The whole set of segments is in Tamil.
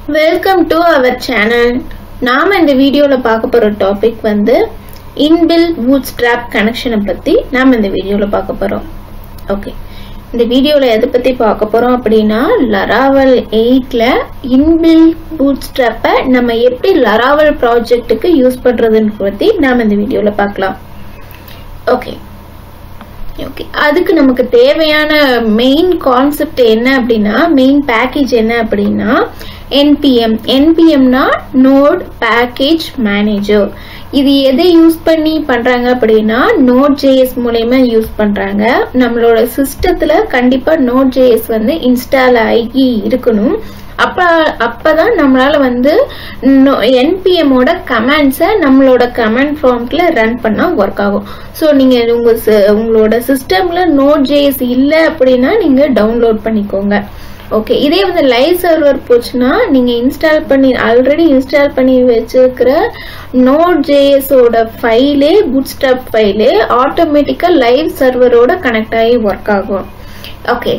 வெல்கம் டு அவர் சேனல் நாம் இந்த வீடியோவில் பார்க்க போகிற டாபிக் வந்து இன்பில் பூட்ஸ்ட்ராப் கனெக்ஷனை பற்றி நாம் இந்த வீடியோவில் பார்க்க போகிறோம் ஓகே இந்த வீடியோவில் எதை பற்றி பார்க்க போகிறோம் அப்படின்னா லராவல் எயிட்டில் இன்பில் பூட்ஸ்ட்ராப்பை நம்ம எப்படி லராவல் ப்ராஜெக்ட்டுக்கு யூஸ் பண்ணுறதுன்னு பற்றி நாம் இந்த வீடியோவில் பார்க்கலாம் ஓகே ஓகே அதுக்கு நமக்கு தேவையான மெயின் கான்செப்ட் என்ன அப்படின்னா மெயின் பேக்கேஜ் என்ன அப்படின்னா என்பிஎம் என்பிஎம்னா நோட் பேக்கேஜ் மேனேஜர் இது எதை யூஸ் பண்ணி பண்றாங்க அப்படின்னா நோட் ஜேஎஸ் மூலயமா யூஸ் பண்றாங்க நம்மளோட சிஸ்டத்துல கண்டிப்பா நோட் ஜேஎஸ் வந்து இன்ஸ்டால் ஆகி இருக்கணும் அப்ப அப்பதான் நம்மளால வந்து என்பிஎம்மோட கமெண்ட்ஸை நம்மளோட கமெண்ட் ஃபார்ம்ல ரன் பண்ணா ஒர்க் ஆகும் ஸோ நீங்க உங்க சி- உங்களோட சிஸ்டம்ல நோட் ஜேஎஸ் இல்லை அப்படின்னா நீங்க டவுன்லோட் பண்ணிக்கோங்க ஓகே இதே வந்து லைவ் சர்வர் போச்சுன்னா நீங்க இன்ஸ்டால் பண்ணி ஆல்ரெடி இன்ஸ்டால் பண்ணி வச்சிருக்கிற நோட் ஜேஎஸோட ஃபைலே பூட்ஸ்டாப் ஃபைலே ஆட்டோமேட்டிக்கா லைவ் சர்வரோட கனெக்ட் ஆகி ஒர்க் ஆகும் ஓகே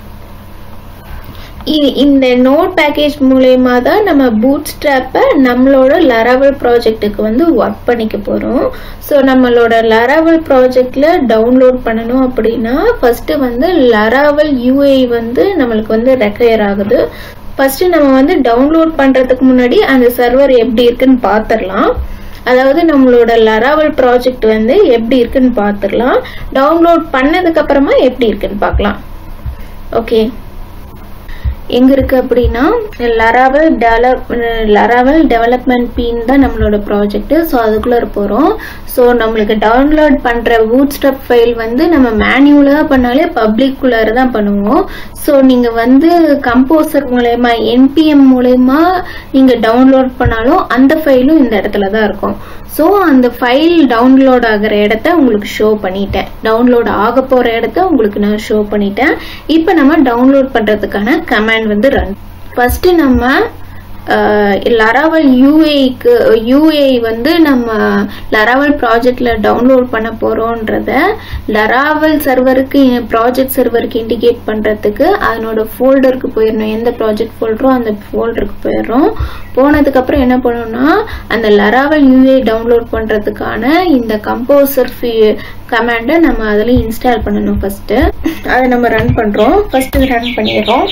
இது இந்த நோட் பேக்கேஜ் மூலயமா தான் நம்ம பூட் ஸ்ட்ராப்பை நம்மளோட லராவல் ப்ராஜெக்ட்டுக்கு வந்து ஒர்க் பண்ணிக்க போகிறோம் ஸோ நம்மளோட லராவல் ப்ராஜெக்டில் டவுன்லோட் பண்ணணும் அப்படின்னா ஃபஸ்ட்டு வந்து லராவல் யூஐ வந்து நம்மளுக்கு வந்து ரெக்கையர் ஆகுது ஃபஸ்ட்டு நம்ம வந்து டவுன்லோட் பண்ணுறதுக்கு முன்னாடி அந்த சர்வர் எப்படி இருக்குன்னு பார்த்துடலாம் அதாவது நம்மளோட லராவல் ப்ராஜெக்ட் வந்து எப்படி இருக்குன்னு பார்த்துடலாம் டவுன்லோட் பண்ணதுக்கு அப்புறமா எப்படி இருக்குன்னு பார்க்கலாம் ஓகே எங்க இருக்கு அப்படின்னா லராவல் டெவலப் லராவல் டெவலப்மெண்ட் பீன் தான் நம்மளோட ப்ராஜெக்ட் ஸோ அதுக்குள்ள போகிறோம் ஸோ நம்மளுக்கு டவுன்லோட் பண்ற பூட்ஸ்டாப் ஃபைல் வந்து நம்ம மேனுவலாக பண்ணாலே பப்ளிக்குள்ளார தான் பண்ணுவோம் ஸோ நீங்க வந்து கம்போசர் மூலயமா என்பிஎம் மூலயமா நீங்க டவுன்லோட் பண்ணாலும் அந்த ஃபைலும் இந்த இடத்துல தான் இருக்கும் ஸோ அந்த ஃபைல் டவுன்லோட் ஆகிற இடத்த உங்களுக்கு ஷோ பண்ணிட்டேன் டவுன்லோட் ஆக போற இடத்த உங்களுக்கு நான் ஷோ பண்ணிட்டேன் இப்போ நம்ம டவுன்லோட் பண்றதுக்கான கமாண்ட் வந்து ரன் ஃபர்ஸ்ட் நம்ம லராவல் யூஏக்கு யூஏ வந்து நம்ம லராவல் ப்ராஜெக்ட்ல டவுன்லோட் பண்ண போறோன்றத லராவல் சர்வருக்கு ப்ராஜெக்ட் சர்வருக்கு இண்டிகேட் பண்றதுக்கு அதனோட ஃபோல்டருக்கு போயிடணும் எந்த ப்ராஜெக்ட் ஃபோல்டரோ அந்த ஃபோல்டருக்கு போயிடுறோம் போனதுக்கு அப்புறம் என்ன பண்ணணும்னா அந்த லராவல் யூஏ டவுன்லோட் பண்றதுக்கான இந்த கம்போசர் கமாண்டை நம்ம அதில் இன்ஸ்டால் பண்ணணும் ஃபர்ஸ்ட் அதை நம்ம ரன் பண்றோம் ஃபர்ஸ்ட் ரன் பண்ணிடுறோம்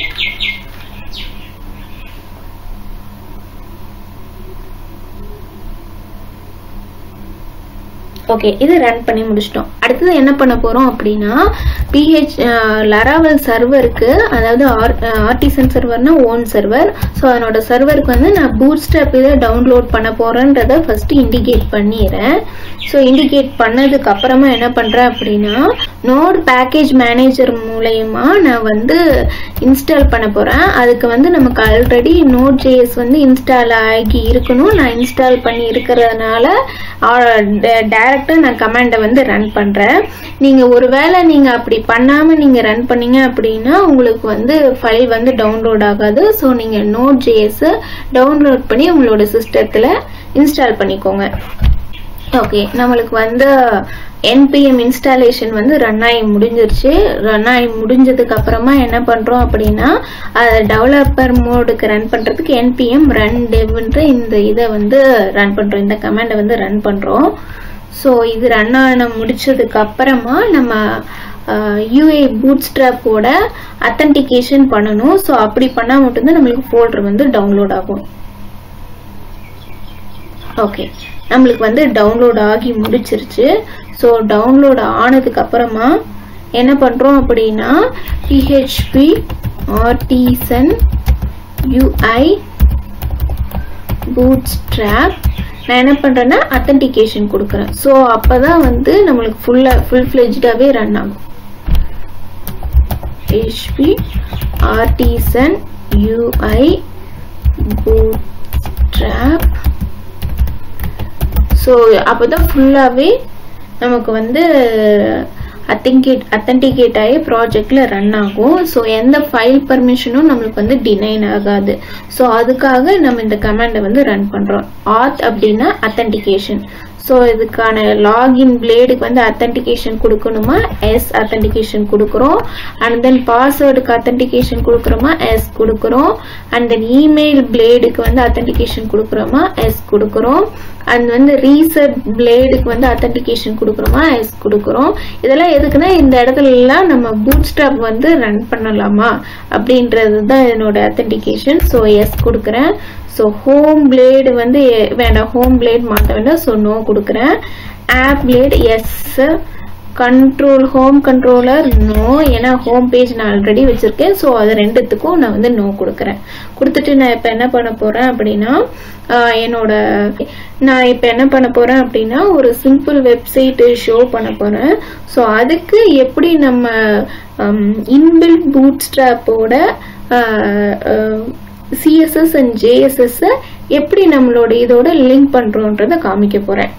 ஓகே இது ரன் பண்ணி முடிச்சிட்டோம் அடுத்தது என்ன பண்ண போறோம் அப்படின்னா பிஹெச் லராவல் சர்வருக்கு அதாவது ஆர்டிசன் சர்வர்னா ஓன் சர்வர் ஸோ அதனோட சர்வருக்கு வந்து நான் பூட் ஸ்டாப் இதை டவுன்லோட் பண்ண போறேன்றத ஃபர்ஸ்ட் இண்டிகேட் பண்ணிடுறேன் ஸோ இண்டிகேட் பண்ணதுக்கு அப்புறமா என்ன பண்றேன் அப்படின்னா நோட் பேக்கேஜ் மேனேஜர் மூலயமா நான் வந்து இன்ஸ்டால் பண்ண போறேன் அதுக்கு வந்து நமக்கு ஆல்ரெடி நோட் ஜேஎஸ் வந்து இன்ஸ்டால் ஆகி இருக்கணும் நான் இன்ஸ்டால் பண்ணி இருக்கிறதுனால டைரக்டா நான் கமாண்டை வந்து ரன் பண்றேன் நீங்க ஒருவேளை நீங்க அப்படி பண்ணாம நீங்க ரன் பண்ணீங்க அப்படின்னா உங்களுக்கு வந்து ஃபைல் வந்து டவுன்லோட் ஆகாது ஸோ நீங்க நோட் ஜேஎஸ் டவுன்லோட் பண்ணி உங்களோட சிஸ்டத்துல இன்ஸ்டால் பண்ணிக்கோங்க ஓகே நம்மளுக்கு வந்து என்பிஎம் இன்ஸ்டாலேஷன் வந்து ரன் ஆகி முடிஞ்சிருச்சு ரன் ஆகி முடிஞ்சதுக்கு அப்புறமா என்ன பண்றோம் அப்படின்னா அதை டெவலப்பர் மோடுக்கு ரன் பண்றதுக்கு என்பிஎம் ரன் டெவ்ன்ற இந்த இதை வந்து ரன் பண்றோம் இந்த கமாண்டை வந்து ரன் பண்றோம் ஸோ இது ரன் ஆன முடிச்சதுக்கு அப்புறமா நம்ம யூஏ பூட்ஸ்ட்ராப்போட அத்தன்டிகேஷன் பண்ணணும் ஸோ அப்படி பண்ணால் மட்டும்தான் நம்மளுக்கு ஃபோல்டர் வந்து டவுன்லோட் ஆகும் ஓகே நம்மளுக்கு வந்து டவுன்லோட் ஆகி முடிச்சிருச்சு ஸோ டவுன்லோட் ஆனதுக்கு அப்புறமா என்ன பண்றோம் அப்படின்னா பிஹெச்பி ஆர்டிசன் யூஐ பூட்ஸ்ட்ராப் நான் என்ன பண்றேன்னா அத்தன்டிகேஷன் கொடுக்குறேன் ஸோ அப்பதான் வந்து நம்மளுக்கு ஃபுல்லா ஃபுல் ஃபிளெஜ்டாவே ரன் ஆகும் HP artisan UI bootstrap so அப்போதான் ஃபுல்லாகவே நமக்கு வந்து அத்தன்கேட் அத்தன்டிகேட் ஆகி ப்ராஜெக்டில் ரன் ஆகும் ஸோ எந்த ஃபைல் பர்மிஷனும் நம்மளுக்கு வந்து டினைன் ஆகாது ஸோ அதுக்காக நம்ம இந்த கமாண்டை வந்து ரன் பண்ணுறோம் ஆத் அப்படின்னா அத்தன்டிகேஷன் ஸோ இதுக்கான லாகின் பிளேடுக்கு வந்து அத்தன்டிகேஷன் கொடுக்கணுமா எஸ் அத்தன்டிகேஷன் கொடுக்குறோம் அண்ட் தென் பாஸ்வேர்டுக்கு அத்தன்டிகேஷன் கொடுக்குறோமா எஸ் கொடுக்குறோம் அண்ட் தென் இமெயில் பிளேடுக்கு வந்து அத்தன்டிகேஷன் கொடுக்குறோமா எஸ் கொடுக்குறோம் அண்ட் வந்து ரீசெட் பிளேடுக்கு வந்து அத்தன்டிகேஷன் கொடுக்குறோமா எஸ் கொடுக்குறோம் இதெல்லாம் எதுக்குன்னா இந்த இடத்துல எல்லாம் நம்ம பூட் ஸ்டாப் வந்து ரன் பண்ணலாமா அப்படின்றது தான் என்னோட அத்தன்டிகேஷன் ஸோ எஸ் கொடுக்குறேன் ஸோ ஹோம் பிளேடு வந்து எ- வேண்டாம் ஹோம் பிளேட் மாற்ற வேண்டாம் ஸோ நோ கொடுக்குறேன் app blade yes control home controller no ஏன்னா ஹோம் பேஜ் நான் ஆல்ரெடி வச்சிருக்கேன் ஸோ அது ரெண்டுத்துக்கும் நான் வந்து நோ கொடுக்குறேன் கொடுத்துட்டு நான் இப்போ என்ன பண்ண போறேன் அப்படின்னா ஆஹ் என்னோட நான் இப்போ என்ன பண்ண போறேன் அப்படின்னா ஒரு சிம்பிள் வெப்சைட் ஷோ பண்ண போறேன் ஸோ அதுக்கு எப்படி நம்ம இன்பில்ட் பூட் ஸ்ட்ராப்போட சிஎஸ்எஸ் அண்ட் ஜேஎஸ்எஸ் எப்படி நம்மளோட இதோட லிங்க் பண்றோன்றத காமிக்க போறேன்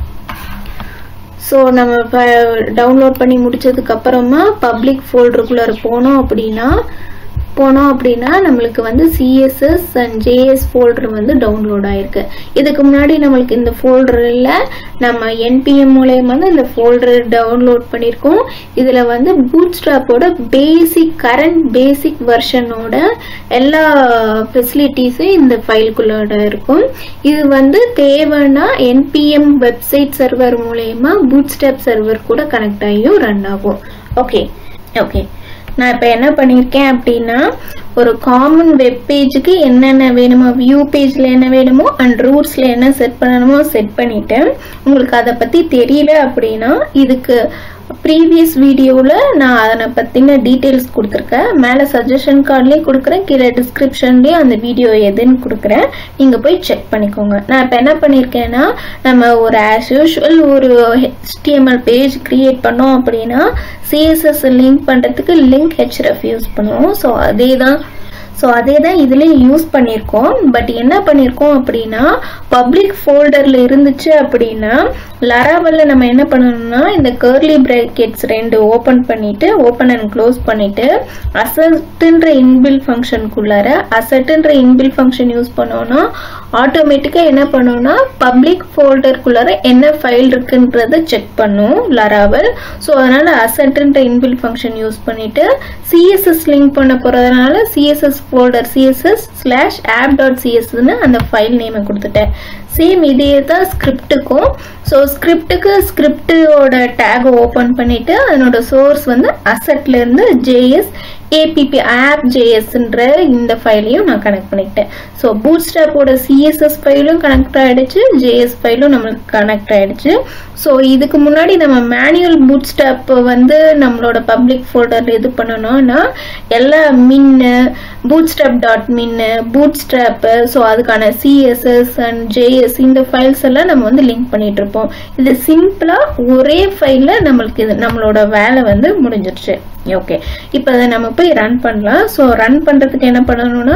ஸோ நம்ம டவுன்லோட் பண்ணி முடிச்சதுக்கு அப்புறமா பப்ளிக் ஃபோல்டருக்குள்ளார போனோம் அப்படின்னா போனோம் அப்படின்னா நம்மளுக்கு வந்து சிஎஸ்எஸ் அண்ட் ஜேஎஸ் ஃபோல்டர் வந்து டவுன்லோட் ஆயிருக்கு இதுக்கு முன்னாடி நம்மளுக்கு இந்த ஃபோல்டரில் நம்ம என்பிஎம் மூலயமா வந்து இந்த ஃபோல்டர் டவுன்லோட் பண்ணியிருக்கோம் இதில் வந்து பூட்ஸ்ட்ராப்போட பேசிக் கரண்ட் பேசிக் வெர்ஷனோட எல்லா ஃபெசிலிட்டிஸும் இந்த ஃபைலுக்குள்ளோட இருக்கும் இது வந்து தேவைன்னா என்பிஎம் வெப்சைட் சர்வர் மூலயமா பூட்ஸ்ட்ராப் சர்வர் கூட கனெக்ட் ஆகியும் ரன் ஆகும் ஓகே ஓகே நான் இப்போ என்ன பண்ணியிருக்கேன் அப்படின்னா ஒரு காமன் வெப் பேஜுக்கு என்னென்ன வேணுமோ வியூ பேஜில் என்ன வேணுமோ அண்ட் ரூட்ஸில் என்ன செட் பண்ணணுமோ செட் பண்ணிட்டேன் உங்களுக்கு அதை பற்றி தெரியல அப்படின்னா இதுக்கு ப்ரீவியஸ் வீடியோவில் நான் அதனை பற்றின டீட்டெயில்ஸ் கொடுத்துருக்கேன் மேலே சஜஷன் கார்ட்லேயும் கொடுக்குறேன் கீழே டிஸ்கிரிப்ஷன்லேயும் அந்த வீடியோ எதுன்னு கொடுக்குறேன் நீங்கள் போய் செக் பண்ணிக்கோங்க நான் இப்போ என்ன பண்ணியிருக்கேன்னா நம்ம ஒரு ஆஸ் யூஷுவல் ஒரு HTML பேஜ் கிரியேட் பண்ணோம் அப்படின்னா சிஎஸ்எஸ் லிங்க் பண்ணுறதுக்கு லிங்க் ஹெச்ரஃப் யூஸ் பண்ணுவோம் ஸோ அதே தான் ஸோ அதே தான் இதுலேயும் யூஸ் பண்ணியிருக்கோம் பட் என்ன பண்ணியிருக்கோம் அப்படின்னா பப்ளிக் ஃபோல்டரில் இருந்துச்சு அப்படின்னா லராவல்ல நம்ம என்ன பண்ணணும்னா இந்த கேர்லி பிராக்கெட்ஸ் ரெண்டு ஓப்பன் பண்ணிட்டு ஓப்பன் அண்ட் க்ளோஸ் பண்ணிட்டு அசட்டுன்ற இன்பில் ஃபங்க்ஷனுக்குள்ளார அசட்டுன்ற இன்பில் ஃபங்க்ஷன் யூஸ் பண்ணோம்னா ஆட்டோமேட்டிக்காக என்ன பண்ணோம்னா பப்ளிக் ஃபோல்டருக்குள்ளார என்ன ஃபைல் இருக்குன்றத செக் பண்ணும் லராவல் ஸோ அதனால அசட்டுன்ற இன்பில் ஃபங்க்ஷன் யூஸ் பண்ணிட்டு சிஎஸ்எஸ் லிங்க் பண்ண போறதுனால CSS folder CSS slash app dot சிஎஸ்ன்னு அந்த ஃபைல் நேமை கொடுத்துட்டேன் சேம் இதே தான் ஸ்கிரிப்டுக்கும் ஸோ ஸ்கிரிப்டுக்கு ஸ்கிரிப்டோட டேக் ஓப்பன் பண்ணிட்டு அதனோட சோர்ஸ் வந்து அசட்ல இருந்து ஜேஎஸ் ஏபிபி ஆப் ஜேஎஸ்ன்ற இந்த ஃபைலையும் நான் கனெக்ட் பண்ணிக்கிட்டேன் ஸோ பூட் ஸ்டாப்போட சிஎஸ்எஸ் ஃபைலும் கனெக்ட் ஆயிடுச்சு ஜேஎஸ் ஃபைலும் நம்மளுக்கு கனெக்ட் ஆயிடுச்சு ஸோ இதுக்கு முன்னாடி நம்ம மேனுவல் பூட் ஸ்டாப் வந்து நம்மளோட பப்ளிக் ஃபோல்டர் இது பண்ணணும்னா எல்லா min bootstrap dot min bootstrap so அதுக்கான சிஎஸ்எஸ் அண்ட் ஜேஎஸ் இந்த ஃபைல்ஸ் எல்லாம் நம்ம வந்து லிங்க் பண்ணிட்டு இருப்போம் இது சிம்பிளா ஒரே ஃபைல்ல நம்மளுக்கு இது நம்மளோட வேலை வந்து முடிஞ்சிருச்சு ஓகே இப்போ அதை நம்ம போய் ரன் பண்ணலாம் ஸோ ரன் பண்றதுக்கு என்ன பண்ணணும்னா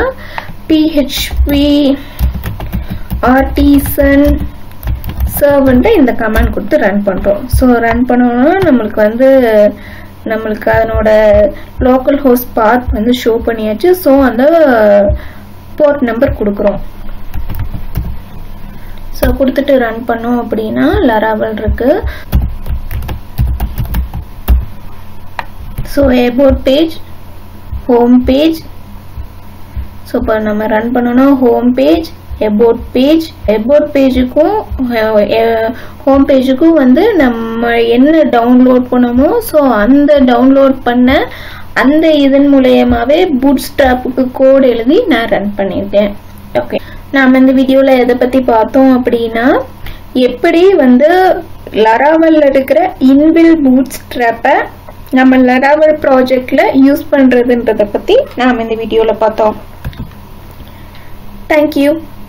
பிஹெச்பி ஆர்டிசன் சர்வன்ட்டு இந்த கமாண்ட் கொடுத்து ரன் பண்ணுறோம் ஸோ ரன் பண்ணோம்னா நம்மளுக்கு வந்து நம்மளுக்கு அதனோட லோக்கல் ஹோஸ்ட் பாத் வந்து ஷோ பண்ணியாச்சு ஸோ அந்த போர்ட் நம்பர் கொடுக்குறோம் ஸோ கொடுத்துட்டு ரன் பண்ணோம் அப்படின்னா லராவல் இருக்கு so about page home page so இப்போ நம்ம ரன் பண்ணோம்னா home page about page about பேஜுக்கும் ஹோம் பேஜுக்கும் வந்து நம்ம என்ன டவுன்லோட் பண்ணோமோ ஸோ அந்த டவுன்லோட் பண்ண அந்த இதன் மூலயமாவே பூட் ஸ்டாப்புக்கு கோட் எழுதி நான் ரன் பண்ணியிருக்கேன் ஓகே நாம் இந்த வீடியோவில் எதை பற்றி பார்த்தோம் அப்படின்னா எப்படி வந்து லராவலில் இருக்கிற இன்பில் பூட் ஸ்ட்ராப்பை நம்ம லராவல் ப்ராஜெக்டில் யூஸ் பண்ணுறதுன்றதை பற்றி நாம் இந்த வீடியோவில் பார்த்தோம் தேங்க்யூ